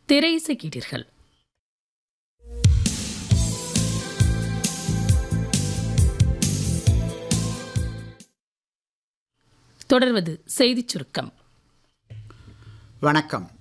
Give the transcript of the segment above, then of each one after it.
திரையிசை கேட்டீர்கள் தொடர்வது செய்திச் சுருக்கம் வணக்கம்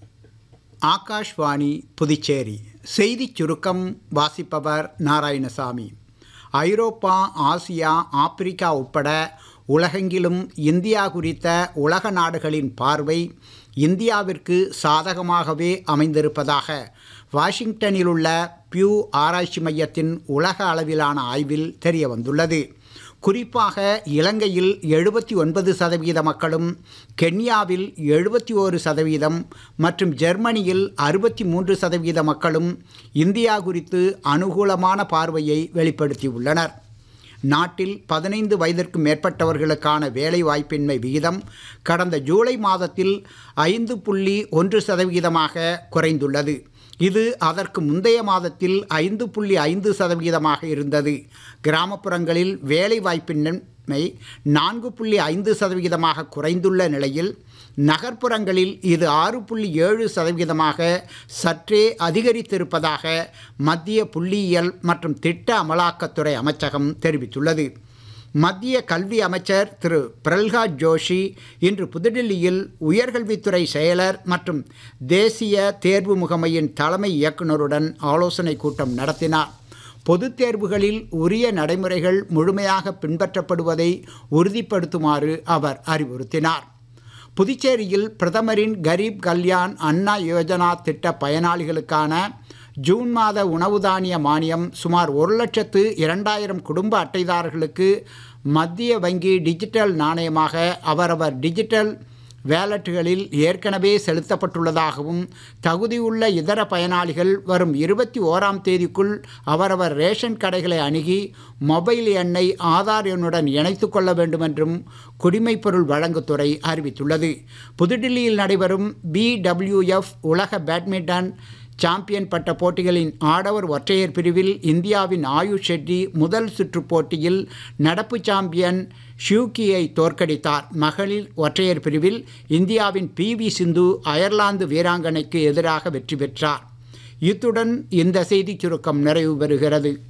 ஆகாஷ்வாணி புதுச்சேரி செய்திச் சுருக்கம் வாசிப்பவர் நாராயணசாமி ஐரோப்பா ஆசியா ஆப்பிரிக்கா உட்பட உலகெங்கிலும் இந்தியா குறித்த உலக நாடுகளின் பார்வை இந்தியாவிற்கு சாதகமாகவே அமைந்திருப்பதாக வாஷிங்டனில் உள்ள பியூ ஆராய்ச்சி மையத்தின் உலக அளவிலான ஆய்வில் தெரிய வந்துள்ளது குறிப்பாக இலங்கையில் எழுபத்தி ஒன்பது சதவீத மக்களும் கென்யாவில் எழுபத்தி ஓரு சதவீதம் மற்றும் ஜெர்மனியில் அறுபத்தி மூன்று சதவீத மக்களும் இந்தியா குறித்து அனுகூலமான பார்வையை வெளிப்படுத்தியுள்ளனர் நாட்டில் பதினைந்து வயதிற்கு மேற்பட்டவர்களுக்கான வேலை வாய்ப்பின்மை விகிதம் கடந்த ஜூலை மாதத்தில் ஐந்து புள்ளி ஒன்று சதவீதமாக குறைந்துள்ளது இது அதற்கு முந்தைய மாதத்தில் ஐந்து புள்ளி ஐந்து சதவீதமாக இருந்தது கிராமப்புறங்களில் வேலை வாய்ப்பின்மை நான்கு புள்ளி ஐந்து சதவீதமாக குறைந்துள்ள நிலையில் நகர்ப்புறங்களில் இது ஆறு புள்ளி ஏழு சதவீதமாக சற்றே அதிகரித்திருப்பதாக மத்திய புள்ளியியல் மற்றும் திட்ட அமலாக்கத்துறை அமைச்சகம் தெரிவித்துள்ளது மத்திய கல்வி அமைச்சர் திரு பிரல்ஹாத் ஜோஷி இன்று புதுடில்லியில் உயர்கல்வித்துறை செயலர் மற்றும் தேசிய தேர்வு முகமையின் தலைமை இயக்குநருடன் ஆலோசனை கூட்டம் நடத்தினார் பொதுத் தேர்வுகளில் உரிய நடைமுறைகள் முழுமையாக பின்பற்றப்படுவதை உறுதிப்படுத்துமாறு அவர் அறிவுறுத்தினார் புதுச்சேரியில் பிரதமரின் கரீப் கல்யாண் அண்ணா யோஜனா திட்ட பயனாளிகளுக்கான ஜூன் மாத உணவு தானிய மானியம் சுமார் ஒரு லட்சத்து இரண்டாயிரம் குடும்ப அட்டைதாரர்களுக்கு மத்திய வங்கி டிஜிட்டல் நாணயமாக அவரவர் டிஜிட்டல் வேலட்டுகளில் ஏற்கனவே செலுத்தப்பட்டுள்ளதாகவும் தகுதியுள்ள இதர பயனாளிகள் வரும் இருபத்தி ஓராம் தேதிக்குள் அவரவர் ரேஷன் கடைகளை அணுகி மொபைல் எண்ணை ஆதார் எண்ணுடன் இணைத்து கொள்ள வேண்டுமென்றும் குடிமைப்பொருள் வழங்குத்துறை அறிவித்துள்ளது புதுடில்லியில் நடைபெறும் பிடபிள்யூஎஃப் உலக பேட்மிண்டன் சாம்பியன் பட்ட போட்டிகளின் ஆடவர் ஒற்றையர் பிரிவில் இந்தியாவின் ஆயுஷ் ஷெட்டி முதல் சுற்று போட்டியில் நடப்பு சாம்பியன் ஷியூக்கியை தோற்கடித்தார் மகளிர் ஒற்றையர் பிரிவில் இந்தியாவின் பி வி சிந்து அயர்லாந்து வீராங்கனைக்கு எதிராக வெற்றி பெற்றார் இத்துடன் இந்த செய்திச் சுருக்கம் நிறைவு பெறுகிறது